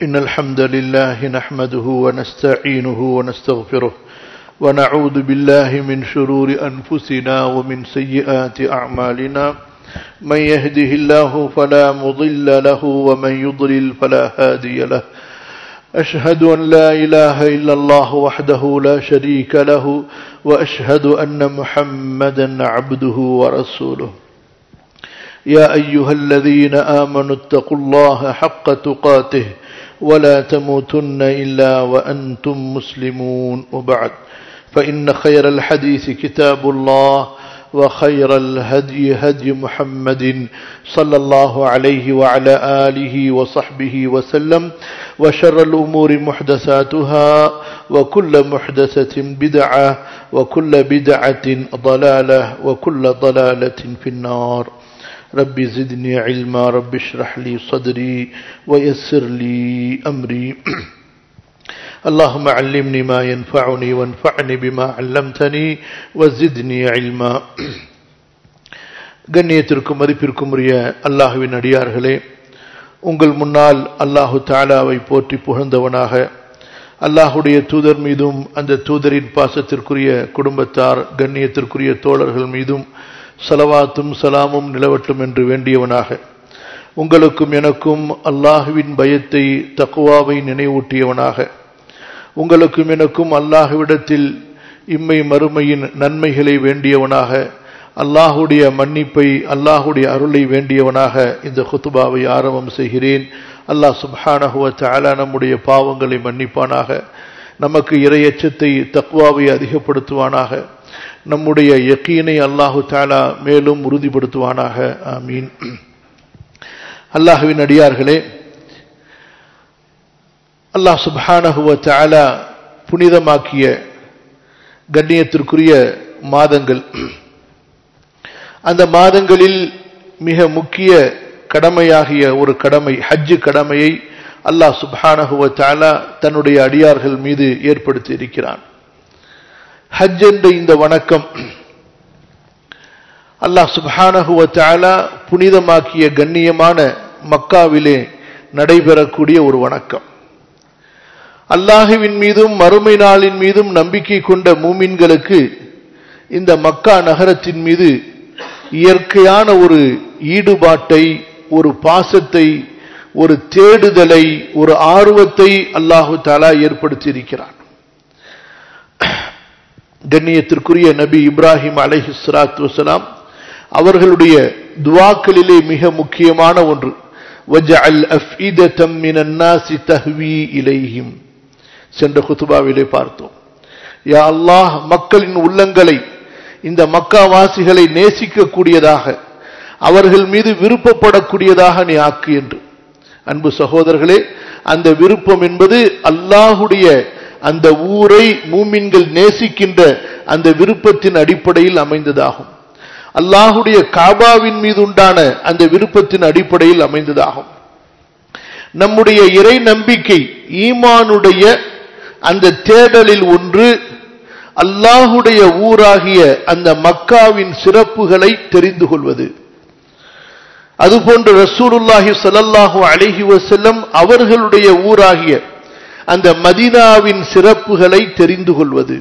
إن الحمد لله نحمده ونستعينه ونستغفره ونعوذ بالله من شرور أنفسنا ومن سيئات أعمالنا من يهده الله فلا مضل له ومن يضلل فلا هادي له أشهد أن لا إله إلا الله وحده لا شريك له وأشهد أن محمدا عبده ورسوله يا أيها الذين آمنوا اتقوا الله حق تقاته ولا تموتن إلا وأنتم مسلمون وبعد فإن خير الحديث كتاب الله وخير الهدي هدي محمد صلى الله عليه وعلى آله وصحبه وسلم وشر الأمور محدثاتها وكل محدثة بدعة وكل بدعة ضلالة وكل ضلالة في النار رب زدني علما رب اشرح لي صدري ويسر لي أمري اللهم علمني ما ينفعني وانفعني بما علمتني وزدني علما கண்ணியத்திற்கும் மதிப்பிற்கும் உரிய அல்லாஹுவின் அடியார்களே உங்கள் முன்னால் அல்லாஹு தாலாவை போற்றி புகழ்ந்தவனாக அல்லாஹுடைய தூதர் மீதும் அந்த தூதரின் பாசத்திற்குரிய குடும்பத்தார் கண்ணியத்திற்குரிய தோழர்கள் மீதும் சலவாத்தும் சலாமும் நிலவட்டும் என்று வேண்டியவனாக உங்களுக்கும் எனக்கும் அல்லாஹுவின் பயத்தை தக்குவாவை நினைவூட்டியவனாக உங்களுக்கும் எனக்கும் அல்லாஹுவிடத்தில் இம்மை மறுமையின் நன்மைகளை வேண்டியவனாக அல்லாஹுடைய மன்னிப்பை அல்லாஹுடைய அருளை வேண்டியவனாக இந்த ஹுத்துபாவை ஆரம்பம் செய்கிறேன் அல்லாஹ் சுப்ஹானஹுவ தாலா நம்முடைய பாவங்களை மன்னிப்பானாக நமக்கு இரையச்சத்தை தக்வாவை அதிகப்படுத்துவானாக நம்முடைய யக்கீனை அல்லாஹு தாலா மேலும் உறுதிப்படுத்துவானாக ஆமீன் அல்லாஹுவின் அடியார்களே அல்லாஹ் சுப்ஹானஹுவ தாலா புனிதமாக்கிய கண்ணியத்திற்குரிய மாதங்கள் அந்த மாதங்களில் மிக முக்கிய கடமையாகிய ஒரு கடமை ஹஜ்ஜு கடமையை அல்லாஹ் சுப்ஹானஹுவ தாலா தன்னுடைய அடியார்கள் மீது ஏற்படுத்தி இருக்கிறான் ஹஜ் என்ற இந்த வணக்கம் அல்லாஹ் சுப்ஹானஹுவ தாலா புனிதமாக்கிய கண்ணியமான மக்காவிலே நடைபெறக்கூடிய ஒரு வணக்கம் அல்லாஹுவின் மீதும் மறுமை நாளின் மீதும் நம்பிக்கை கொண்ட மூமின்களுக்கு இந்த மக்கா நகரத்தின் மீது இயற்கையான ஒரு ஈடுபாட்டை ஒரு பாசத்தை ஒரு தேடுதலை ஒரு ஆர்வத்தை அல்லாஹு தாலா ஏற்படுத்தி இருக்கிறான் கண்ணியத்திற்குரிய நபி இப்ராஹிம் அலஹி சலாத்து வசலாம் அவர்களுடைய துவாக்களிலே மிக முக்கியமான ஒன்று சென்ற குத்துபாவிலே பார்த்தோம் யா அல்லாஹ் மக்களின் உள்ளங்களை இந்த மக்காவாசிகளை நேசிக்கக்கூடியதாக அவர்கள் மீது விருப்பப்படக்கூடியதாக நீ ஆக்கு என்று அன்பு சகோதரர்களே அந்த விருப்பம் என்பது அல்லாஹுடைய அந்த ஊரை மூமின்கள் நேசிக்கின்ற அந்த விருப்பத்தின் அடிப்படையில் அமைந்ததாகும் அல்லாஹுடைய காபாவின் மீது உண்டான அந்த விருப்பத்தின் அடிப்படையில் அமைந்ததாகும் நம்முடைய இறை நம்பிக்கை ஈமானுடைய அந்த தேடலில் ஒன்று அல்லாஹுடைய ஊராகிய அந்த மக்காவின் சிறப்புகளை தெரிந்து கொள்வது அதுபோன்று ரசூலுல்லாஹி சலல்லாஹு அழகி வசல்லம் அவர்களுடைய ஊராகிய அந்த மதீனாவின் சிறப்புகளை தெரிந்து கொள்வது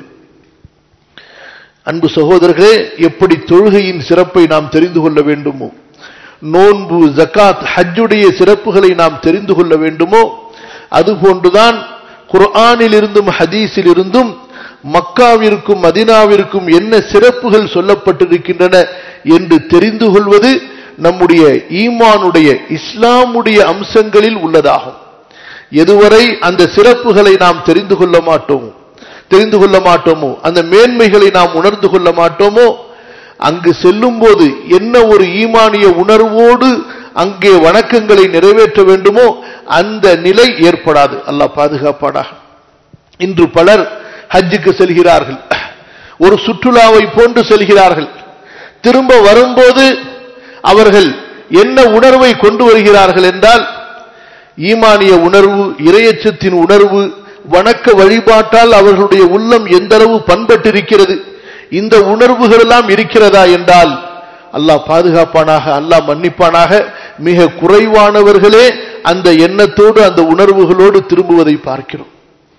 அன்பு சகோதரர்களே எப்படி தொழுகையின் சிறப்பை நாம் தெரிந்து கொள்ள வேண்டுமோ நோன்பு ஜக்காத் ஹஜ்ஜுடைய சிறப்புகளை நாம் தெரிந்து கொள்ள வேண்டுமோ அதுபோன்றுதான் குர்ஆனில் இருந்தும் ஹதீஸில் இருந்தும் மக்காவிற்கும் மதினாவிற்கும் என்ன சிறப்புகள் சொல்லப்பட்டிருக்கின்றன என்று தெரிந்து கொள்வது நம்முடைய ஈமானுடைய இஸ்லாமுடைய அம்சங்களில் உள்ளதாகும் எதுவரை அந்த சிறப்புகளை நாம் தெரிந்து கொள்ள மாட்டோமோ தெரிந்து கொள்ள மாட்டோமோ அந்த மேன்மைகளை நாம் உணர்ந்து கொள்ள மாட்டோமோ அங்கு செல்லும் போது என்ன ஒரு ஈமானிய உணர்வோடு அங்கே வணக்கங்களை நிறைவேற்ற வேண்டுமோ அந்த நிலை ஏற்படாது அல்லாஹ் பாதுகாப்பாடாக இன்று பலர் ஹஜ்ஜுக்கு செல்கிறார்கள் ஒரு சுற்றுலாவை போன்று செல்கிறார்கள் திரும்ப வரும்போது அவர்கள் என்ன உணர்வை கொண்டு வருகிறார்கள் என்றால் ஈமானிய உணர்வு இரையச்சத்தின் உணர்வு வணக்க வழிபாட்டால் அவர்களுடைய உள்ளம் எந்த அளவு பண்பட்டிருக்கிறது இந்த உணர்வுகள் எல்லாம் இருக்கிறதா என்றால் அல்லாஹ் பாதுகாப்பானாக அல்லாஹ் மன்னிப்பானாக மிக குறைவானவர்களே அந்த எண்ணத்தோடு அந்த உணர்வுகளோடு திரும்புவதை பார்க்கிறோம்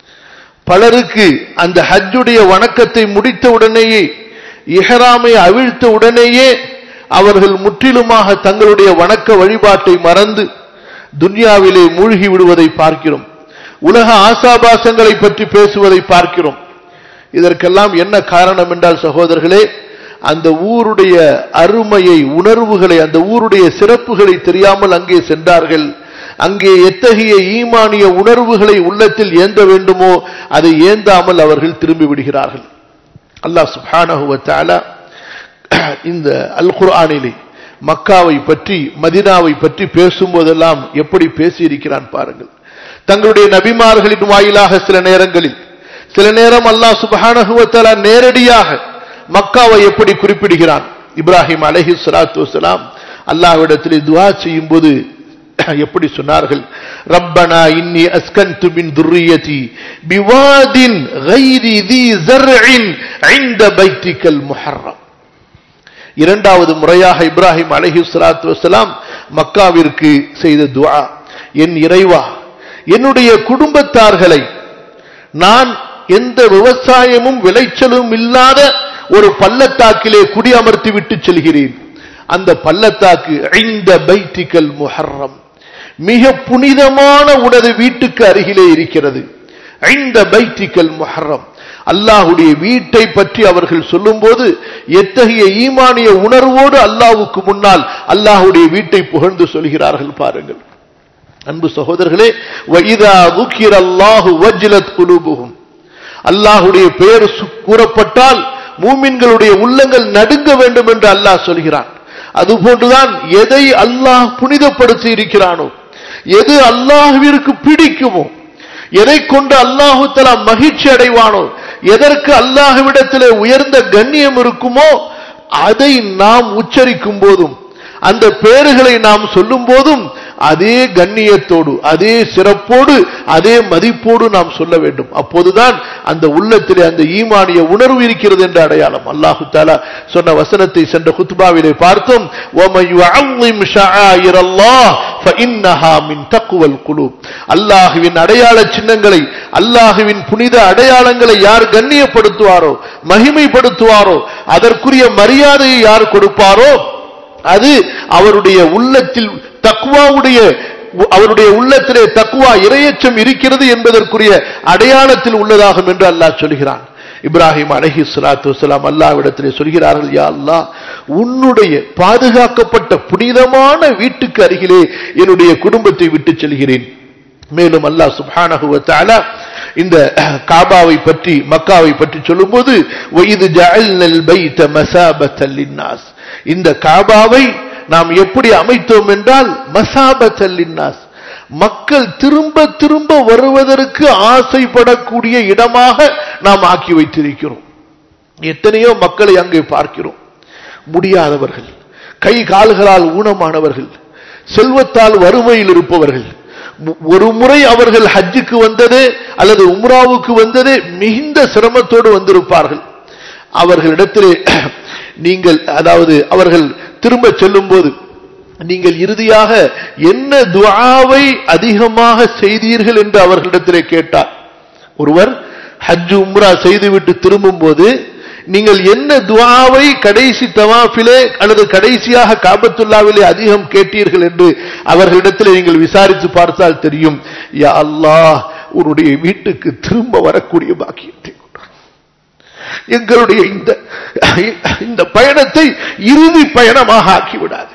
பலருக்கு அந்த ஹஜ்ஜுடைய வணக்கத்தை முடித்த உடனேயே இஹராமை அவிழ்த்த உடனேயே அவர்கள் முற்றிலுமாக தங்களுடைய வணக்க வழிபாட்டை மறந்து துன்யாவிலே மூழ்கி விடுவதை பார்க்கிறோம் உலக ஆசாபாசங்களை பற்றி பேசுவதை பார்க்கிறோம் இதற்கெல்லாம் என்ன காரணம் என்றால் சகோதரர்களே அந்த ஊருடைய அருமையை உணர்வுகளை அந்த ஊருடைய சிறப்புகளை தெரியாமல் அங்கே சென்றார்கள் அங்கே எத்தகைய ஈமானிய உணர்வுகளை உள்ளத்தில் ஏந்த வேண்டுமோ அதை ஏந்தாமல் அவர்கள் திரும்பி விடுகிறார்கள் அல்லாஹ் சுபானகுவத்தால இந்த அல் குர்ஆனிலே மக்காவை பற்றி மதினாவை பற்றி பேசும்போதெல்லாம் எப்படி பேசியிருக்கிறான் பாருங்கள் தங்களுடைய நபிமார்களின் வாயிலாக சில நேரங்களில் சில நேரம் அல்லாஹ் சுபஹானஹுவத்தாலா நேரடியாக மக்காவை எப்படி குறிப்பிடுகிறான் இப்ராஹிம் அலஹி சலாத்து வலாம் அல்லாஹ்விடத்தில் துவா செய்யும் போது எப்படி சொன்னார்கள் ரப்பனா இன்னி அஸ்கன்து மின் துர்ரியதி பிவாதின் கைரி தி ஜர்இன் ஐந்த பைத்திக்கல் முஹர்ரம் இரண்டாவது முறையாக இப்ராஹிம் அலஹி சலாத்து வசலாம் மக்காவிற்கு செய்த துவா என் இறைவா என்னுடைய குடும்பத்தார்களை நான் எந்த விவசாயமும் விளைச்சலும் இல்லாத ஒரு பள்ளத்தாக்கிலே குடியமர்த்தி விட்டு செல்கிறேன் அந்த பள்ளத்தாக்கு ஐந்த பைத்திக்கல் முஹர்ரம் மிக புனிதமான உனது வீட்டுக்கு அருகிலே இருக்கிறது ஐந்த பைத்திக்கல் முஹர்ரம் அல்லாஹுடைய வீட்டை பற்றி அவர்கள் சொல்லும்போது எத்தகைய ஈமானிய உணர்வோடு அல்லாஹுக்கு முன்னால் அல்லாஹுடைய வீட்டை புகழ்ந்து சொல்கிறார்கள் பாருங்கள் அன்பு சகோதரர்களே வைதா துக்கிர் அல்லாஹு வஜ்லத் குலூபுகும் அல்லாஹுடைய பெயர் கூறப்பட்டால் மூமின்களுடைய உள்ளங்கள் நடுங்க வேண்டும் என்று அல்லாஹ் சொல்கிறான் அதுபோன்றுதான் எதை அல்லாஹ் புனிதப்படுத்தி இருக்கிறானோ எது அல்லாஹுவிற்கு பிடிக்குமோ எதை கொண்டு அல்லாஹு தலா மகிழ்ச்சி அடைவானோ எதற்கு அல்லாஹுவிடத்திலே உயர்ந்த கண்ணியம் இருக்குமோ அதை நாம் உச்சரிக்கும் போதும் அந்த பேறுகளை நாம் சொல்லும் போதும் அதே கண்ணியத்தோடு அதே சிறப்போடு அதே மதிப்போடு நாம் சொல்ல வேண்டும் அப்போதுதான் அந்த உள்ளத்திலே அந்த ஈமானிய உணர்வு இருக்கிறது என்ற அடையாளம் அல்லாஹு தாலா சொன்ன வசனத்தை சென்ற குத்துபாவிலே பார்த்தோம் அல்லாஹுவின் அடையாள சின்னங்களை அல்லாஹுவின் புனித அடையாளங்களை யார் கண்ணியப்படுத்துவாரோ மகிமைப்படுத்துவாரோ அதற்குரிய மரியாதையை யார் கொடுப்பாரோ அது அவருடைய உள்ளத்தில் தக்குவாவுடைய அவருடைய உள்ளத்திலே தக்குவா இரையச்சம் இருக்கிறது என்பதற்குரிய அடையாளத்தில் உள்ளதாகும் என்று அல்லாஹ் சொல்கிறான் இப்ராஹிம் அலஹி சலாத்து வலாம் அல்லாவிடத்திலே சொல்கிறார்கள் யா அல்லா உன்னுடைய பாதுகாக்கப்பட்ட புனிதமான வீட்டுக்கு அருகிலே என்னுடைய குடும்பத்தை விட்டு செல்கிறேன் மேலும் அல்லாஹ் சுபானகுவத்தால இந்த காபாவை பற்றி மக்காவை பற்றி சொல்லும்போது இது ஜஅல்னல் பைத மசாபத்தல் லின்னாஸ் இந்த காபாவை நாம் எப்படி அமைத்தோம் என்றால் மசாபத்தல்லின்னாஸ் மக்கள் திரும்ப திரும்ப வருவதற்கு ஆசைப்படக்கூடிய இடமாக நாம் ஆக்கி வைத்திருக்கிறோம் எத்தனையோ மக்களை அங்கே பார்க்கிறோம் முடியாதவர்கள் கை கால்களால் ஊனமானவர்கள் செல்வத்தால் வறுமையில் இருப்பவர்கள் ஒரு முறை அவர்கள் ஹஜ்ஜுக்கு வந்ததே அல்லது உம்ராவுக்கு வந்ததே மிகுந்த சிரமத்தோடு வந்திருப்பார்கள் அவர்களிடத்திலே நீங்கள் அதாவது அவர்கள் திரும்ப செல்லும் போது நீங்கள் இறுதியாக என்ன துவாவை அதிகமாக செய்தீர்கள் என்று அவர்களிடத்திலே கேட்டார் ஒருவர் ஹஜ் உம்ரா செய்துவிட்டு திரும்பும் போது நீங்கள் என்ன துவாவை கடைசி தவாஃபிலே அல்லது கடைசியாக காபத்துல்லாவிலே அதிகம் கேட்டீர்கள் என்று அவர்களிடத்தில் நீங்கள் விசாரித்து பார்த்தால் தெரியும் யா அல்லாஹ் உன்னுடைய வீட்டுக்கு திரும்ப வரக்கூடிய பாக்கியத்தை எங்களுடைய இந்த இந்த பயணத்தை இறுதி பயணமாக ஆக்கிவிடாது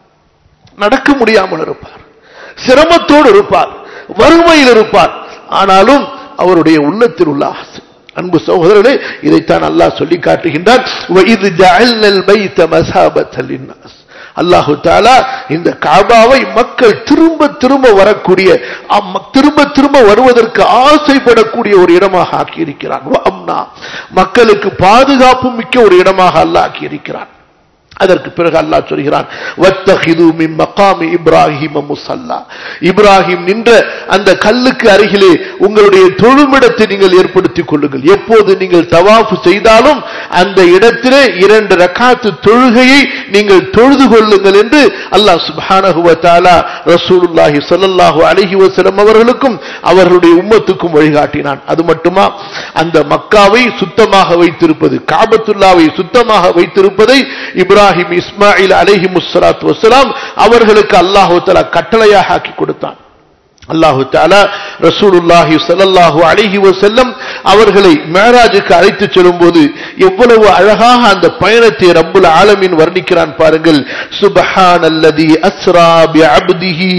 நடக்க முடியாமல் இருப்பார் சிரமத்தோடு இருப்பார் வறுமையில் இருப்பார் ஆனாலும் அவருடைய உள்ளத்தில் உள்ள ஆசை அன்பு சகோதரர்களே இதைத்தான் அல்லாஹ் சொல்லி காட்டுகின்றான் இது ஜஅல்னல் பைத மஸாபத்தல் லின்னாஸ் அல்லாஹு தாலா இந்த காபாவை மக்கள் திரும்ப திரும்ப வரக்கூடிய திரும்ப திரும்ப வருவதற்கு ஆசைப்படக்கூடிய ஒரு இடமாக ஆக்கியிருக்கிறான் மக்களுக்கு பாதுகாப்பு மிக்க ஒரு இடமாக அல்லாஹ் ஆக்கியிருக்கிறான் அதற்கு பிறகு அல்லாஹ் சொல்கிறான் வத்தஹிது மின் மகாமி இப்ராஹிம் முசல்லா இப்ராஹிம் நின்ற அந்த கல்லுக்கு அருகிலே உங்களுடைய தொழுமிடத்தை நீங்கள் ஏற்படுத்திக் கொள்ளுங்கள் எப்போது நீங்கள் தவாஃப் செய்தாலும் அந்த இடத்திலே இரண்டு ரக்காத்து தொழுகையை நீங்கள் தொழுது கொள்ளுங்கள் என்று அல்லாஹ் சுப்ஹானஹு வ தஆலா ரசூலுல்லாஹி ஸல்லல்லாஹு அலைஹி வஸல்லம் அவர்களுக்கும் அவர்களுடைய உம்மத்துக்கும் வழிகாட்டினான் அது மட்டுமா அந்த மக்காவை சுத்தமாக வைத்திருப்பது காபத்துல்லாவை சுத்தமாக வைத்திருப்பதை இப்ராஹிம் இஸ்மாயில் அலைஹி முஸ்ஸலாத்து வஸ்ஸலாம் அவர்களுக்கு அல்லாஹு தஆலா கட்டளையாக ஆக்கி கொடுத்தான் அல்லாஹு தாலா ரசூலுல்லாஹி ஸல்லல்லாஹு அலைஹி வஸல்லம் அவர்களை மேராஜுக்கு அழைத்து செல்லும்போது எவ்வளவு அழகாக அந்த பயணத்தை ரப்புல் ஆலமீன் வர்ணிக்கிறான் பாருங்கள் சுப்ஹானல்லதி அஸ்ரா பிஅப்திஹி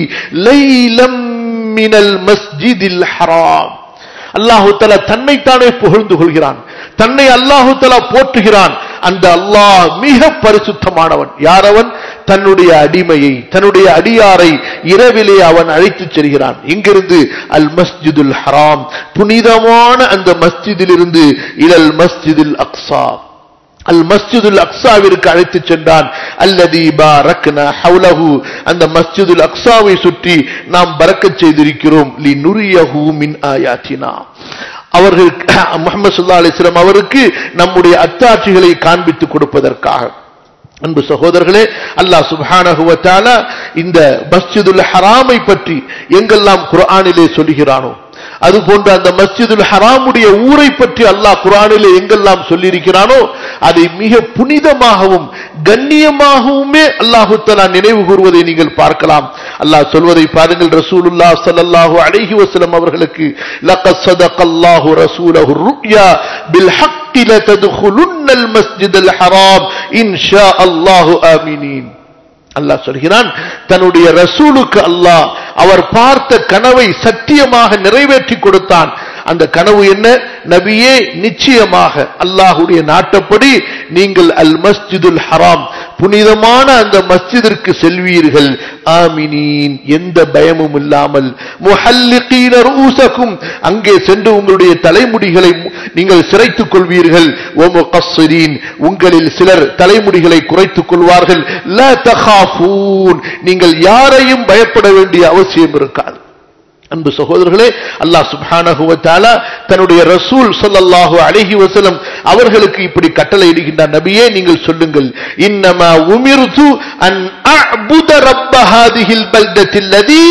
லைலம் மினல் மஸ்ஜிதில் ஹராம் அல்லாஹு தலா தன்னைத்தானே புகழ்ந்து கொள்கிறான் தன்னை அல்லாஹு தலா போற்றுகிறான் அந்த அல்லாஹ் மிக பரிசுத்தமானவன் யார் அவன் தன்னுடைய அடிமையை தன்னுடைய அடியாரை இரவிலே அவன் அழைத்துச் செல்கிறான் இங்கிருந்து அல் மஸ்ஜிதுல் ஹராம் புனிதமான அந்த மஸ்ஜிதிலிருந்து இலல் மஸ்ஜிதுல் அக்ஸா அல் மஸ்ஜிதுல் அக்ஸாவிற்கு அழைத்து சென்றான் அல்லதி பாரக்னா ஹவுலஹு அந்த மஸ்ஜிதுல் அக்ஸாவை சுற்றி நாம் பறக்கச் செய்திருக்கிறோம் லி நுரியஹு மின் ஆயாத்தினா அவர்கள் முகமது சுல்லா அலிஸ்லாம் அவருக்கு நம்முடைய அத்தாட்சிகளை காண்பித்துக் கொடுப்பதற்காக அன்பு சகோதரர்களே அல்லாஹ் சுப்ஹானஹு வ தஆலா இந்த மஸ்ஜிதுல் ஹராமை பற்றி எங்கெல்லாம் குர்ஆனிலே சொல்கிறானோ அது போன்ற அந்த மஸ்ஜிதுல் ஹராமுடைய ஊரை பற்றி அல்லாஹ் குரானிலே எங்கெல்லாம் சொல்லியிருக்கிறானோ அதை மிக புனிதமாகவும் கண்ணியமாகவுமே அல்லாஹு தலா நினைவு கூறுவதை நீங்கள் பார்க்கலாம் அல்லாஹ் சொல்வதை பாருங்கள் ரசூலுல்லா ஸல்லல்லாஹு அலைஹி வஸல்லம் அவர்களுக்கு லaqad ஸதகல்லாஹு ரசூலஹு ருயா பில் ஹக்கி லததுகுலுன்னல் மஸ்ஜிதல் ஹராம் இன்ஷா அல்லாஹு ஆமீனீன் அல்லாஹ் சொல்கிறான் தன்னுடைய ரசூலுக்கு அல்லாஹ் அவர் பார்த்த கனவை சத்தியமாக நிறைவேற்றி கொடுத்தான் அந்த கனவு என்ன நபியே நிச்சயமாக அல்லாஹுடைய நாட்டப்படி நீங்கள் அல் மஸ்ஜிதுல் ஹராம் புனிதமான அந்த மஸ்ஜிதிற்கு செல்வீர்கள் ஆமினீன் எந்த பயமும் இல்லாமல் முஹல்லிகீன ரூசக்கும் அங்கே சென்று உங்களுடைய தலைமுடிகளை நீங்கள் சிரைத்துக் கொள்வீர்கள் ஓ முகஸ்ஸரீன் உங்களில் சிலர் தலைமுடிகளை குறைத்துக் கொள்வார்கள் லா தகாஃபூன் நீங்கள் யாரையும் பயப்பட வேண்டிய அவசியம் இருக்காது அன்பு சகோதரர்களே அல்லாஹ் சுப்ஹானஹு வ தஆலா தன்னுடைய ரசூல் ஸல்லல்லாஹு அலைஹி வஸல்லம் அவர்களுக்கு இப்படி கட்டளை இடுகின்றார் நபியே நீங்கள் சொல்லுங்கள் இன்னமா உமிர்து அன் அஅபுத ரப்ப ஹாதிஹில் பல்தத்தி அல்லதி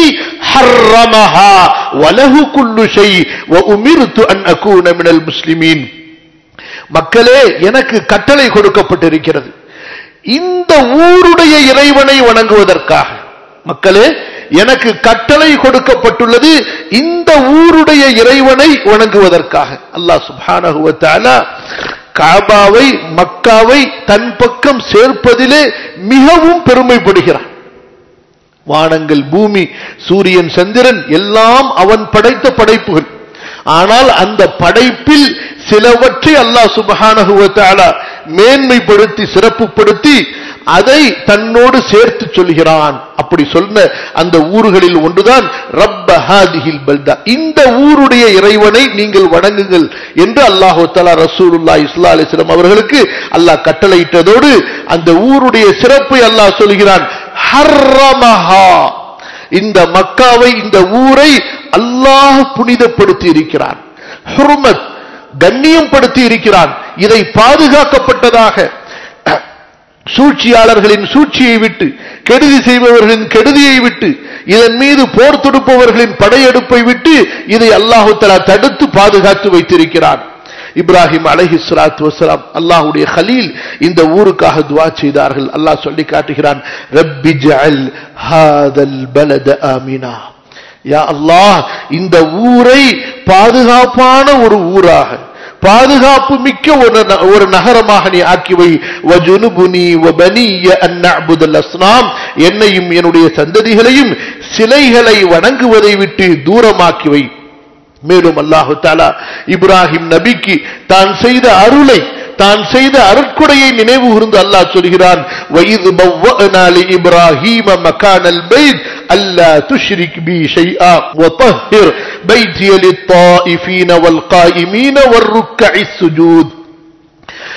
ஹர்ரமஹா வலஹு குல்லு ஷை வ உமிர்து அன் அகூன மினல் முஸ்லிமீன் மக்களே எனக்கு கட்டளை கொடுக்கப்பட்டிருக்கிறது இந்த ஊருடைய இறைவனை வணங்குவதற்காக மக்களே எனக்கு கட்டளை கொடுக்கப்பட்டுள்ளது இந்த ஊருடைய இறைவனை வணங்குவதற்காக அல்லாஹ் சுப்ஹானஹு வ தஆலா காபாவை மக்காவை தன் பக்கம் சேர்ப்பதிலே மிகவும் பெருமைப்படுகிறான் வானங்கள் பூமி சூரியன் சந்திரன் எல்லாம் அவன் படைத்த படைப்புகள் ஆனால் அந்த படைப்பில் சிலவற்றை அல்லாஹ் சுபஹானஹு வ தஆலா மேன்மைப்படுத்தி சிறப்புப்படுத்தி அதை தன்னோடு சேர்த்து சொல்கிறான் அப்படி சொன்ன அந்த ஊர்களில் ஒன்றுதான் ரப்ப ஹாதிஹில் பல்தா இந்த ஊருடைய இறைவனை நீங்கள் வணங்குங்கள் என்று அல்லாஹு தலா ரசூலுல்லா இஸ்லா அலிஸ்லாம் அவர்களுக்கு அல்லாஹ் கட்டளையிட்டதோடு அந்த ஊருடைய சிறப்பை அல்லாஹ் சொல்கிறான் ஹர்ரமஹா இந்த மக்காவை இந்த ஊரை அல்லாஹ் புனிதப்படுத்தி இருக்கிறான் ஹுர்மத் கண்ணியப்படுத்தி இருக்கிறான் இதை பாதுகாக்கப்பட்டதாக சூழ்ச்சியாளர்களின் சூழ்ச்சியை விட்டு கெடுதி செய்பவர்களின் கெடுதியை விட்டு இதன் மீது போர் தொடுப்பவர்களின் படையெடுப்பை விட்டு இதை அல்லாஹு தலா தடுத்து பாதுகாத்து வைத்திருக்கிறான் இப்ராஹிம் அலஹி சலாத்து வசலாம் அல்லாஹுடைய ஹலீல் இந்த ஊருக்காக துவா செய்தார்கள் அல்லாஹ் சொல்லி காட்டுகிறான் ரப்பி ஜஅல் ஹாதல் பலத ஆமினா யா அல்லாஹ் இந்த ஊரை பாதுகாப்பான ஒரு ஊராக பாதுகாப்பு மிக்க ஒரு ஒரு நகரமாக நீ ஆக்கி வை வஜுனுபுனி வபனிய அந்நபுதல் அஸ்லாம் என்னையும் என்னுடைய சந்ததிகளையும் சிலைகளை வணங்குவதை விட்டு தூரமாக்கி வை மேலும் அல்லாஹு தாலா இப்ராஹிம் நபிக்கு தான் செய்த அருளை தான் செய்த அருட்கொடையை நினைவு கூர்ந்து அல்லாஹ் சொல்கிறான் வயது பவ்வஅனா இப்ராஹீம மகானல் பைத் அல்லா துஷ்ரிக் பி ஷைஆ வطهر بيتي للطائفين والقائمين والركع السجود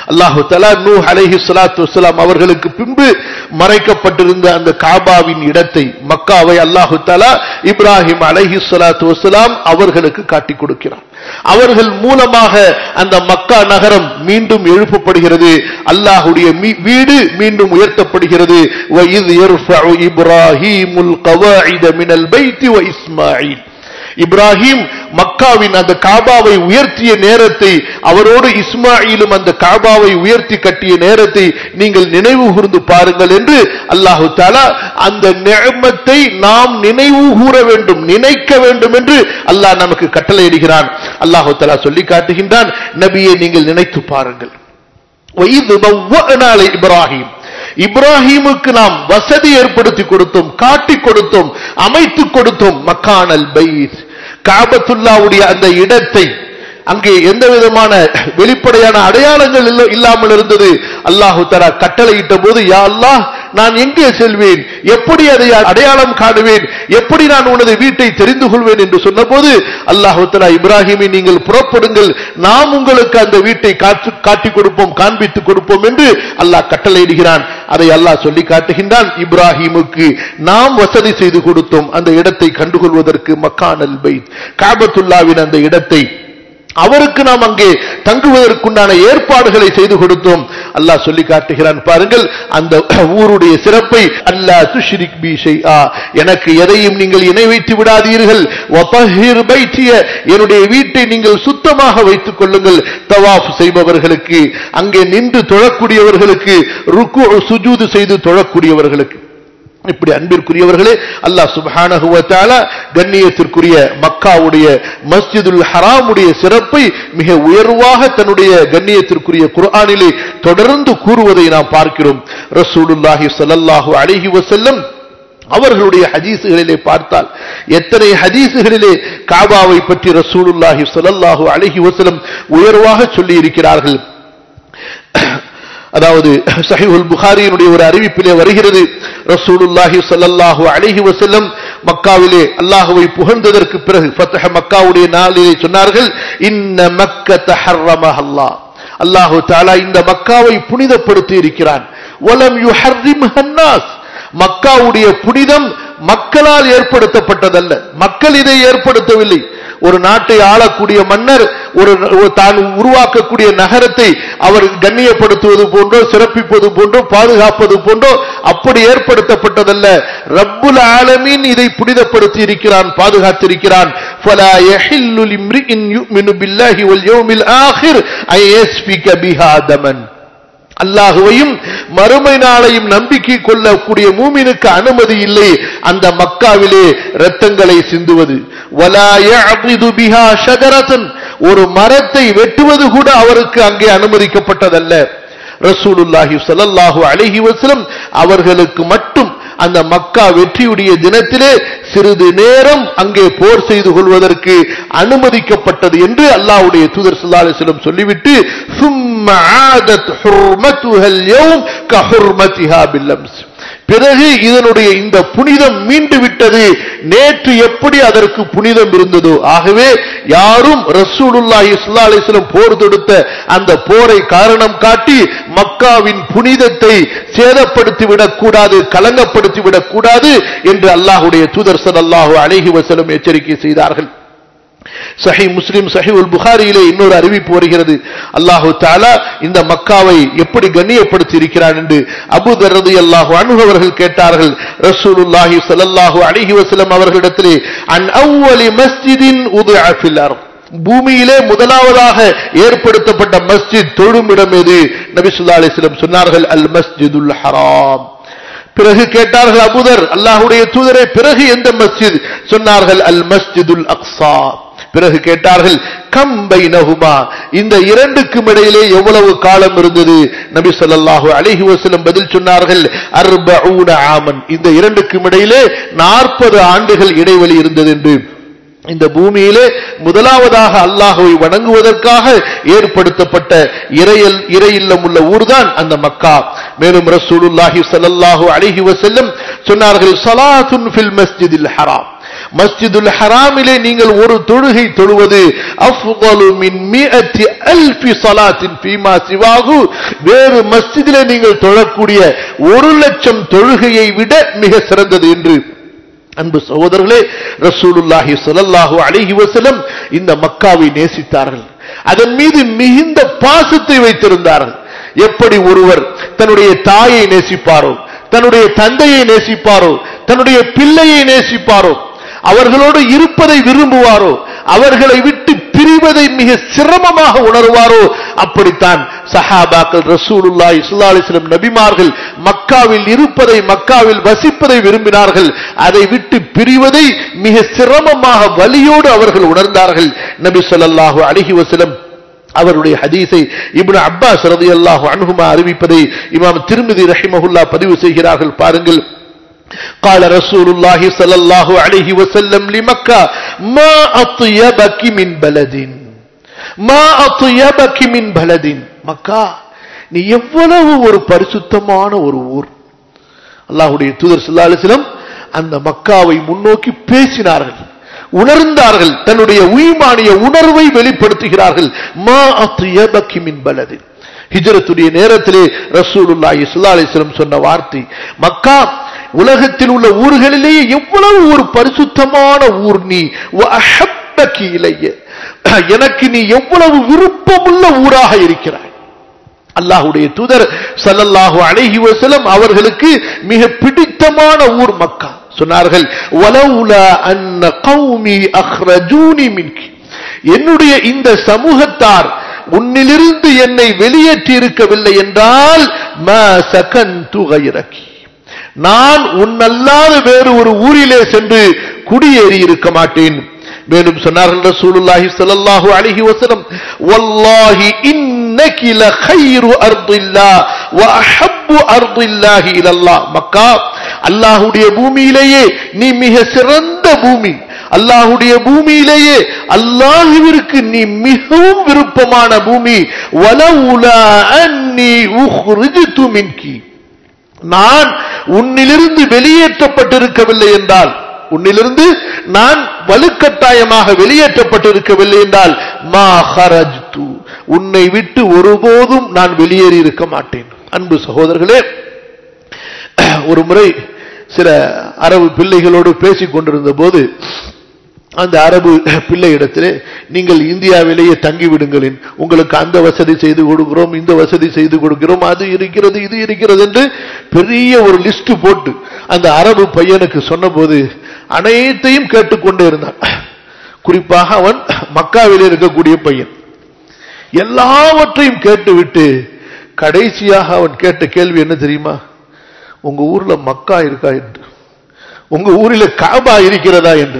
அல்லாஹு தலா நூ அலைஹி ஸலாத்து வஸலாம் அவர்களுக்கு பின்பு மறைக்கப்பட்டிருந்த அந்த காபாவின் இடத்தை மக்காவை அல்லாஹு தலா இப்ராஹிம் அலைஹி ஸலாத்து வஸலாம் அவர்களுக்கு காட்டிக் கொடுக்கிறார் அவர்கள் மூலமாக அந்த மக்கா நகரம் மீண்டும் எழுப்பப்படுகிறது அல்லாஹுடைய மீ- வீடு மீண்டும் உயர்த்தப்படுகிறது وَإِذْ يَرْفَعُ إِبْرَاهِيمُ الْقَوَاعِدَ مِنَ الْبَيْتِ وَإِسْمَاعِيلُ இப்ராஹிம் மக்காவின் அந்த காபாவை உயர்த்திய நேரத்தை அவரோடு இஸ்மாயிலும் அந்த காபாவை உயர்த்தி கட்டிய நேரத்தை நீங்கள் நினைவு கூர்ந்து பாருங்கள் என்று அல்லாஹு தாலா அந்த நியமத்தை நாம் நினைவு கூற வேண்டும் நினைக்க வேண்டும் என்று அல்லாஹ் நமக்கு கட்டளையிடுகிறான் அல்லாஹு தாலா சொல்லி காட்டுகின்றான் நபியை நீங்கள் நினைத்து பாருங்கள் وَإِذْ بَوَّأْنَا لِإِبْرَاهِيمَ இப்ராஹிமுக்கு நாம் வசதி ஏற்படுத்தி கொடுத்தோம் காட்டிக் கொடுத்தோம் அமைத்துக் கொடுத்தோம் மக்கானல் பைத் காபத்துல்லாவுடைய அந்த இடத்தை அங்கே எந்த விதமான வெளிப்படையான அடையாளங்கள் இல்ல- இல்லாமல் இருந்தது அல்லாஹு தலா கட்டளையிட்ட போது யா அல்லாஹ் நான் எங்கே செல்வேன் எப்படி அதை அடையாளம் காணுவேன் எப்படி நான் உனது வீட்டை தெரிந்து கொள்வேன் என்று சொன்னபோது அல்லாஹு தலா இப்ராஹிமை நீங்கள் புறப்படுங்கள் நாம் உங்களுக்கு அந்த வீட்டை காற்று- காட்டிக் கொடுப்போம் காண்பித்துக் கொடுப்போம் என்று அல்லாஹ் கட்டளையிடுகிறான் அதை அல்லாஹ் சொல்லி காட்டுகின்றான் இப்ராஹிமுக்கு நாம் வசதி செய்து கொடுத்தோம் அந்த இடத்தை கண்டுகொள்வதற்கு மக்கானல் பைத் காபத்துல்லாவின் அந்த இடத்தை அவருக்கு நாம் அங்கே தங்குவதற்குண்டான ஏற்பாடுகளை செய்து கொடுத்தோம் அல்லாஹ் சொல்லி காட்டுகிறான் பாருங்கள் அந்த ஊருடைய சிறப்பை அல்லாஹ் துஷ்ரிக் பி ஷைஆ எனக்கு எதையும் நீங்கள் இணை வைத்து விடாதீர்கள் வதஹிர் பைத்திய என்னுடைய வீட்டை நீங்கள் சுத்தமாக வைத்துக் கொள்ளுங்கள் தவாஃப் செய்பவர்களுக்கு அங்கே நின்று தொழக்கூடியவர்களுக்கு ருக்கு சுஜூது செய்து தொழக்கூடியவர்களுக்கு இப்படி அன்பிற்குரியவர்களே அல்லாஹ் சுப்ஹானஹு வ தஆலா கண்ணியத்திற்குரிய மக்காவுடைய மஸ்ஜிதுல் ஹராமுடைய சிறப்பை மிக உயர்வாக தன்னுடைய கண்ணியத்திற்குரிய குர்ஆனிலே தொடர்ந்து கூறுவதை நாம் பார்க்கிறோம் ரசூலுல்லாஹி ஸல்லல்லாஹு அலைஹி வஸல்லம் அவர்களுடைய ஹதீசுகளிலே பார்த்தால் எத்தனை ஹதீசுகளிலே காபாவை பற்றி ரசூலுல்லாஹி ஸல்லல்லாஹு அலைஹி வஸல்லம் உயர்வாக சொல்லி இருக்கிறார்கள் அதாவது சஹீஹுல் புகாரியினுடைய ஒரு அறிவிப்பிலே வருகிறது ரசூலுல்லாஹி ஸல்லல்லாஹு அலைஹி வஸல்லம் மக்காவிலே அல்லாஹ்வை புகழ்ந்ததற்கு பிறகு ஃபத்ஹ மக்காவுடைய நாளிலே சொன்னார்கள் இன்ன மக்கத ஹர்ரமஹ அல்லாஹ் அல்லாஹு தஆலா இந்த மக்காவை புனிதப்படுத்தி இருக்கிறான் வலம் யுஹர்ரிம்ஹ அன்னாஸ் மக்காவுடைய புனிதம் மக்களால் ஏற்படுத்தப்பட்டதல்ல மக்கள் இதை ஏற்படுத்தவில்லை ஒரு நாட்டை ஆளக்கூடிய மன்னர் ஒரு ஒரு தான் உருவாக்கக்கூடிய நகரத்தை அவர் கண்ணியப்படுத்துவது போன்றோ சிறப்பிப்பது போன்றோ பாதுகாப்பது போன்றோ அப்படி ஏற்படுத்தப்பட்டதல்ல ரப்புல் ஆலமீன் இதை புனிதப்படுத்தி இருக்கிறான் பாதுகாத்திருக்கிறான் فلا يحل لامرئ يؤمن بالله واليوم الآخر أن يسفك بها دما அல்லாஹுவையும் மறுமை நாளையும் நம்பிக்கை கொள்ளக்கூடிய மூமினுக்கு அனுமதி இல்லை அந்த மக்காவிலே இரத்தங்களை சிந்துவது வலா يعضد بها شجرة ஒரு மரத்தை வெட்டுவது கூட அவருக்கு அங்கே அனுமதிக்கப்பட்டதல்ல ரசூலுல்லாஹி ஸல்லல்லாஹு அலைஹி வஸல்லம் அவர்களுக்கு மட்டும் அந்த மக்கா வெற்றியுடைய தினத்திலே சிறிது நேரம் அங்கே போர் செய்து கொள்வதற்கு அனுமதிக்கப்பட்டது என்று அல்லாஹ்வுடைய தூதர் ஸல்லல்லாஹு அலைஹி வஸல்லம் சொல்லிவிட்டு ثم عادت حرمتها اليوم كحرمتها بالامس பிறகு இதனுடைய இந்த புனிதம் மீண்டு விட்டது நேற்று எப்படி அதற்கு புனிதம் இருந்ததோ ஆகவே யாரும் ரசூலுல்லாஹி ஸல்லல்லாஹு அலைஹி வஸல்லம் போர் தொடுத்த அந்த போரை காரணம் காட்டி மக்காவின் புனிதத்தை சேதப்படுத்தி விடக் கூடாது கலங்கப்படுத்தி விடக் கூடாது என்று அல்லாஹ்வுடைய தூதர் ஸல்லல்லாஹு அலைஹி வஸல்லம் எச்சரிக்கை செய்தார்கள் சஹி முஸ்லிம் சஹி உல் புகாரியிலே இன்னொரு அறிவிப்பு வருகிறது அல்லாஹு தாலா இந்த மக்காவை எப்படி கண்ணியப்படுத்தி இருக்கிறான் என்று அபு தரது அல்லாஹு அனுபவர்கள் கேட்டார்கள் ரசூலுல்லாஹி ஸல்லல்லாஹு அலைஹி வஸல்லம் அவர்களிடத்திலே அன் அவ்வலி மஸ்ஜிதின் உதுஅ ஃபில் அர்த் பூமியிலே முதலாவதாக ஏற்படுத்தப்பட்ட மஸ்ஜித் தொழுமிடம் எது நபி ஸல்லல்லாஹு அலைஹி வஸல்லம் சொன்னார்கள் அல் மஸ்ஜிதுல் ஹராம் பிறகு கேட்டார்கள் அபுதர் அல்லாஹ்வுடைய தூதரே பிறகு எந்த மஸ்ஜித் சொன்னார்கள் அல் மஸ்ஜிதுல் அக்ஸா பிறகு கேட்டார்கள் கம் பைனஹுமா இந்த இரண்டுக்கும் இடையிலே எவ்வளவு காலம் இருந்தது நபி ஸல்லல்லாஹு அலைஹி வஸல்லம் பதில் சொன்னார்கள் அர்பஊன ஆமன் இந்த இரண்டுக்கும் இடையிலே 40 ஆண்டுகள் இடைவெளி இருந்தது என்று இந்த பூமியிலே முதலாவதாக அல்லாஹுவை வணங்குவதற்காக ஏற்படுத்தப்பட்ட இறையல் இறையில்லம் உள்ள ஊர்தான் அந்த மக்கா மேலும் ரசூலுல்லாஹி ஸல்லல்லாஹு அலைஹி வஸல்லம் சொன்னார்கள் ஸலாத்துன் ஃபில் மஸ்ஜிதில் ஹராம் மஸ்ஜிதுல் ஹராமிலே நீங்கள் ஒரு தொழுகை தொழுவது அஃதலு மின் மிஅத்தி அல்ஃபி ஸலாத்தின் ஃபீமா சிவாகு வேறு மஸ்ஜிதிலே நீங்கள் தொழக்கூடிய ஒரு லட்சம் தொழுகையை விட மிக சிறந்தது என்று அன்பு சகோதரர்களே ரசூலுல்லாஹி ஸல்லல்லாஹு அலைஹி வஸல்லம் இந்த மக்காவை நேசித்தார்கள் அதன் மீது மிகுந்த பாசத்தை வைத்திருந்தார்கள் எப்படி ஒருவர் தன்னுடைய தாயை நேசிப்பாரோ தன்னுடைய தந்தையை நேசிப்பாரோ தன்னுடைய பிள்ளையை நேசிப்பாரோ அவர்களோடு இருப்பதை விரும்புவாரோ அவர்களை விட்டு பிரிவதை மிக சிரமமாக உணர்வாரோ அப்படித்தான் சஹாபாக்கள் ரசூலுல்லா இஸ்லா அலிஸ்லம் நபிமார்கள் மக்காவில் இருப்பதை மக்காவில் வசிப்பதை விரும்பினார்கள் அதை விட்டு பிரிவதை மிக சிரமமாக வலியோடு அவர்கள் உணர்ந்தார்கள் நபி ஸல்லல்லாஹு அலைஹி வஸல்லம் அவருடைய ஹதீஸை இப்னு அப்பாஸ் ரலியல்லாஹு அன்ஹுமா அறிவிப்பதை இமாம் திருமிதி ரஹிமஹுல்லா பதிவு செய்கிறார்கள் பாருங்கள் قال رسول الله صلى الله عليه وسلم لمكة ما أطيبك من بلد ما أطيبك من بلد மக்கா நீ எவ்வளவு ஒரு பரிசுத்தமான ஒரு ஊர் அல்லாஹ்வுடைய தூதர் ஸல்லல்லாஹு அலைஹி வஸல்லம் அந்த மக்காவை முன்னோக்கி பேசினார்கள் உணர்ந்தார்கள் தன்னுடைய உயிமானிய உணர்வை வெளிப்படுத்துகிறார்கள் மா அத்யபகி மின் பலதி ஹிஜ்ரத்துடைய நேரத்திலே ரசூலுல்லாஹி ஸல்லல்லாஹு அலைஹி வஸல்லம் சொன்ன வார்த்தை மக்கா உலகத்தில் உள்ள ஊர்களிலேயே எவ்வளவு ஒரு பரிசுத்தமான ஊர் நீ வஅஹப்பகி இலைய எனக்கு நீ எவ்வளவு விருப்பமுள்ள ஊராக இருக்கிறாய் அல்லாஹ்வுடைய தூதர் ஸல்லல்லாஹு அலைஹி வஸல்லம் அவர்களுக்கு மிக பிடித்தமான ஊர் மக்கா சொன்னார்கள் வலவுலா அன்ன கௌமி அஹ்ரஜூனி மின்கி என்னுடைய இந்த சமூகத்தார் உன்னிலிருந்து என்னை வெளியேற்றி இருக்கவில்லை என்றால் மா சகந்து கைரகி நான் உன்னல்லாத வேறு ஒரு ஊரிலே சென்று குடியேறி இருக்க மாட்டேன் மேலும் சொன்னார்கள் ரசூலுல்லாஹி ஸல்லல்லாஹு அலைஹி வஸல்லம் வல்லாஹி இன்னகி லഖൈറു அர்தில்லாஹ் வ அஹப்பு அர்தில்லாஹி இலல்லாஹ் மக்கா அல்லாஹ்வுடைய பூமியிலேயே நீ மிக சிறந்த பூமி அல்லாஹ்வுடைய பூமியிலேயே அல்லாஹ்விற்கு நீ மிகவும் விருப்பமான பூமி வலவுலா அன்னி உஹ்ரிஜ்து மின்கி நான் உன்னிலிருந்து வெளியேற்றப்பட்டிருக்கவில்லை என்றால் உன்னிலிருந்து நான் வலுக்கட்டாயமாக வெளியேற்றப்பட்டிருக்கவில்லை என்றால் மா ஹரஜ்து உன்னை விட்டு ஒருபோதும் நான் வெளியேறி இருக்க மாட்டேன் அன்பு சகோதரர்களே ஒரு முறை சில அரபு பிள்ளைகளோடு பேசிக் கொண்டிருந்த போது அந்த அரபு பிள்ளையிடத்திலே நீங்கள் இந்தியாவிலேயே தங்கிவிடுங்களேன் உங்களுக்கு அந்த வசதி செய்து கொடுக்கிறோம் இந்த வசதி செய்து கொடுக்கிறோம் அது இருக்கிறது இது இருக்கிறது என்று பெரிய ஒரு லிஸ்ட் போட்டு அந்த அரபு பையனுக்கு சொன்னபோது அனைத்தையும் கேட்டுக்கொண்டே இருந்தான் குறிப்பாக அவன் மக்காவிலே இருக்கக்கூடிய பையன் எல்லாவற்றையும் கேட்டுவிட்டு கடைசியாக அவன் கேட்ட கேள்வி என்ன தெரியுமா உங்க ஊர்ல மக்கா இருக்கா என்று உங்க ஊரில் காபா இருக்கிறதா என்று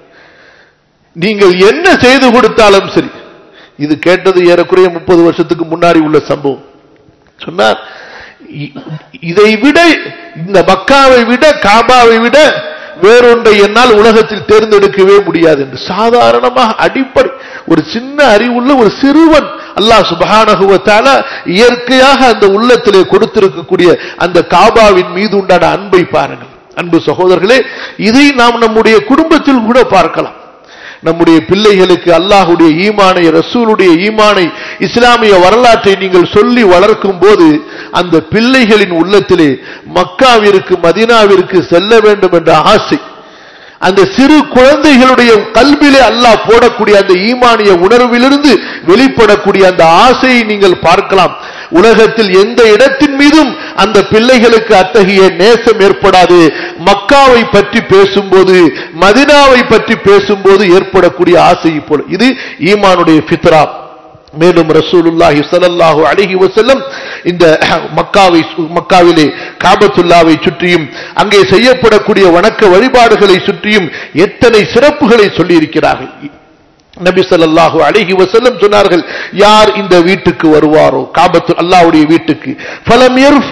நீங்கள் என்ன செய்து கொடுத்தாலும் சரி இது கேட்டது ஏறக்குறைய முப்பது வருஷத்துக்கு முன்னாடி உள்ள சம்பவம் சொன்னார் இ- இதை விட இந்த மக்காவை விட காபாவை விட வேறொன்றை என்னால் உலகத்தில் தேர்ந்தெடுக்கவே முடியாது என்று சாதாரணமாக அடிப்படை ஒரு சின்ன அறிவுள்ள ஒரு சிறுவன் அல்லாஹ் சுபஹானஹு வ தஆலா இயற்கையாக அந்த உள்ளத்திலே கொடுத்திருக்கக்கூடிய அந்த காபாவின் மீது உண்டான அன்பை பாருங்கள் அன்பு சகோதரர்களே இதை நாம் நம்முடைய குடும்பத்தில் கூட பார்க்கலாம் நம்முடைய பிள்ளைகளுக்கு அல்லாஹுடைய ஈமானை ரசூலுடைய ஈமானை இஸ்லாமிய வரலாற்றை நீங்கள் சொல்லி வளர்க்கும் போது அந்த பிள்ளைகளின் உள்ளத்திலே மக்காவிற்கு மதீனாவிற்கு செல்ல வேண்டும் என்ற ஆசை அந்த சிறு குழந்தைகளுடைய கல்வியிலே அல்லாஹ் போடக்கூடிய அந்த ஈமானிய உணர்விலிருந்து வெளிப்படக்கூடிய அந்த ஆசையை நீங்கள் பார்க்கலாம் உலகத்தில் எந்த இடத்தின் மீதும் அந்த பிள்ளைகளுக்கு அத்தகைய நேசம் ஏற்படாது மக்காவை பற்றி பேசும்போது மதினாவை பற்றி பேசும்போது ஏற்படக்கூடிய ஆசை போல இது ஈமானுடைய ஃபித்ரா மேலும் ரசூலுல்லாஹி ஸல்லல்லாஹு அலைஹி வஸல்லம் இந்த மக்காவை மக்காவிலே காபத்துல்லாவை சுற்றியும் அங்கே செய்யப்படக்கூடிய வணக்க வழிபாடுகளை சுற்றியும் எத்தனை சிறப்புகளை சொல்லி இருக்கிறார்கள் நபி ஸல்லல்லாஹு அலைஹி வஸல்லம் சொன்னார்கள் யார் இந்த வீட்டுக்கு வருவாரோ காபத்து அல்லாஹ்வுடைய வீட்டுக்கு ஃபலம் யர்ஃபுஸ்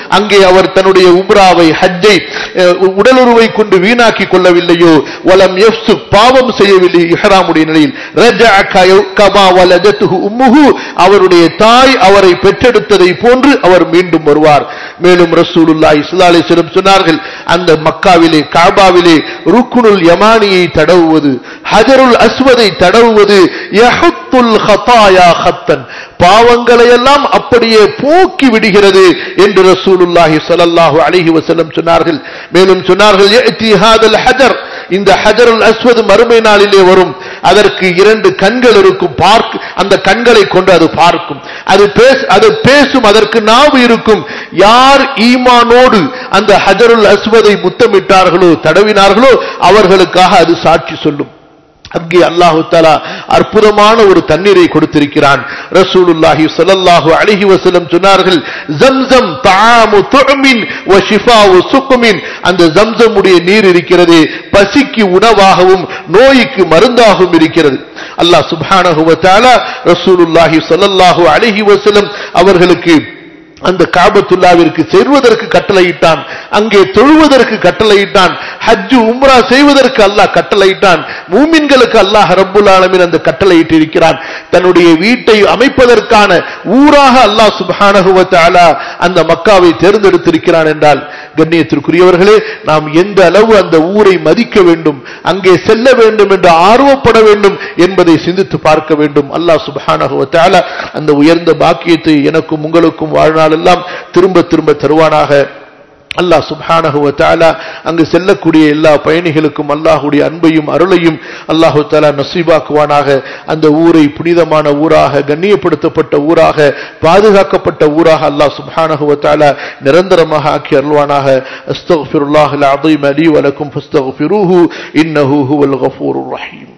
அங்கே அவர் தன்னுடைய உம்ராவை ஹஜ்ஜை அஹ், உடலுறவை கொண்டு வீணாக்கி கொள்ளவில்லையோ வலம் யஃப்சு பாவம் செய்யவில்லை இஹ்ராமுடைய நிலையில் ரஜஅ கய- கமா வலதத்துஹு உம்முஹு அவருடைய தாய் அவரை பெற்றெடுத்ததை போன்று அவர் மீண்டும் வருவார் மேலும் ரசூலுல்லாஹி ஸல்லல்லாஹு அலைஹி வஸல்லம் சொன்னார்கள் அந்த மக்காவிலே காபாவிலே ருக்குனுல் யமானியை தடவுவது ஹஜருல் அஸ்வதை தடவுவது யஹுத்துல் ஹதாயா ஹத்தன் பாவங்களை எல்லாம் அப்படியே போக்கி விடுகிறது என்று ரசூலுல்லாஹி ஸல்லல்லாஹு அலைஹி வஸல்லம் சொன்னார்கள் மேலும் சொன்னார்கள் யஅதி ஹாதல் ஹஜர் இந்த ஹஜருல் அஸ்வத் மறுமை நாளிலே வரும் அதற்கு இரண்டு கண்கள் இருக்கும் பார்க்க அந்த கண்களை கொண்டு அது பார்க்கும் அது பேச அது பேசும் அதற்கு நாவு இருக்கும் யார் ஈமானோடு அந்த ஹஜருல் அஸ்வதை முத்தமிட்டார்களோ தடவினார்களோ அவர்களுக்காக அது சாட்சி சொல்லும் அங்கே அல்லாஹு தஆலா அற்புதமான ஒரு தண்ணீரை கொடுத்திருக்கிறான் ரசூலுல்லாஹி ஸல்லல்லாஹு அலைஹி வஸல்லம் சொன்னார்கள் ஜம்சம் தஆமு துஅமின் வ ஷிஃபாஉ சுக்மின் அந்த ஜம்சமுடைய நீர் இருக்கிறது பசிக்கு உணவாகவும் நோய்க்கு மருந்தாகவும் இருக்கிறது அல்லாஹ் சுப்ஹானஹு வ தஆலா ரசூலுல்லாஹி ஸல்லல்லாஹு அலைஹி வஸல்லம் அவர்களுக்கு அந்த காபத்துல்லாவிற்கு செல்வதற்கு கட்டளையிட்டான் அங்கே தொழுவதற்கு கட்டளையிட்டான் ஹஜ்ஜு உம்ரா செய்வதற்கு அல்லாஹ் கட்டளையிட்டான் மூமின்களுக்கு அல்லாஹ் ரப்புல் ஆலமீன் அந்த கட்டளையிட்டு இருக்கிறான் தன்னுடைய வீட்டை அமைப்பதற்கான ஊராக அல்லாஹ் சுப்ஹானஹு வ தஆலா அந்த மக்காவை தேர்ந்தெடுத்திருக்கிறான் என்றால் கண்ணியத்திற்குரியவர்களே நாம் எந்த அளவு அந்த ஊரை மதிக்க வேண்டும் அங்கே செல்ல வேண்டும் என்று ஆர்வப்பட வேண்டும் என்பதை சிந்தித்து பார்க்க வேண்டும் அல்லாஹ் சுப்ஹானஹு வ தஆலா அந்த உயர்ந்த பாக்கியத்தை எனக்கும் உங்களுக்கும் வாழ்நாளெல்லாம் திரும்ப திரும்ப தருவானாக அல்லாஹ் சுப்ஹானஹு வ தஆலா அங்கு செல்லக்கூடிய எல்லா பயணிகளுக்கும் அல்லாஹ்வுடைய அன்பையும் அருளையும் அல்லாஹு தஆலா நசீபாக்குவானாக அந்த ஊரை புனிதமான ஊராக கண்ணியப்படுத்தப்பட்ட ஊராக பாதுகாக்கப்பட்ட ஊராக அல்லாஹ் சுப்ஹானஹு வ தஆலா நிரந்தரமாக ஆக்கி அருள்வானாக அஸ்தக்ஃபிருல்லாஹல் அஸீம் லி வ லக்கும் ஃபஸ்தக்ஃபிரூஹு இன்னஹு ஹுவல் கஃபூருர் ரஹீம்